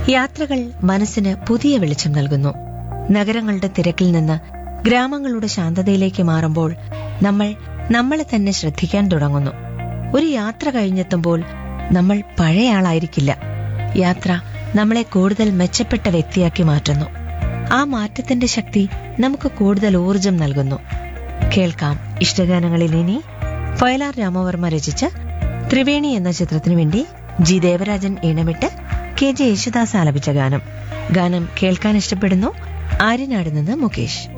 യാത്രകൾ മനസ്സിന് പുതിയ വെളിച്ചം നൽകുന്നു നഗരങ്ങളുടെ തിരക്കിൽ നിന്ന് ഗ്രാമങ്ങളുടെ ശാന്തതയിലേക്ക് മാറുമ്പോൾ നമ്മൾ നമ്മളെ തന്നെ ശ്രദ്ധിക്കാൻ തുടങ്ങുന്നു ഒരു യാത്ര കഴിഞ്ഞെത്തുമ്പോൾ നമ്മൾ പഴയ ആളായിരിക്കില്ല യാത്ര നമ്മളെ കൂടുതൽ മെച്ചപ്പെട്ട വ്യക്തിയാക്കി മാറ്റുന്നു ആ മാറ്റത്തിന്റെ ശക്തി നമുക്ക് കൂടുതൽ ഊർജം നൽകുന്നു കേൾക്കാം ഇഷ്ടഗാനങ്ങളിൽ ഇനി ഫയലാർ രാമവർമ്മ രചിച്ച ത്രിവേണി എന്ന ചിത്രത്തിനു വേണ്ടി ജി ദേവരാജൻ ഈണമിട്ട് കെ ജെ യേശുദാസ് ആലപിച്ച ഗാനം ഗാനം കേൾക്കാൻ ഇഷ്ടപ്പെടുന്നു ആര്യനാട് നിന്ന് മുകേഷ്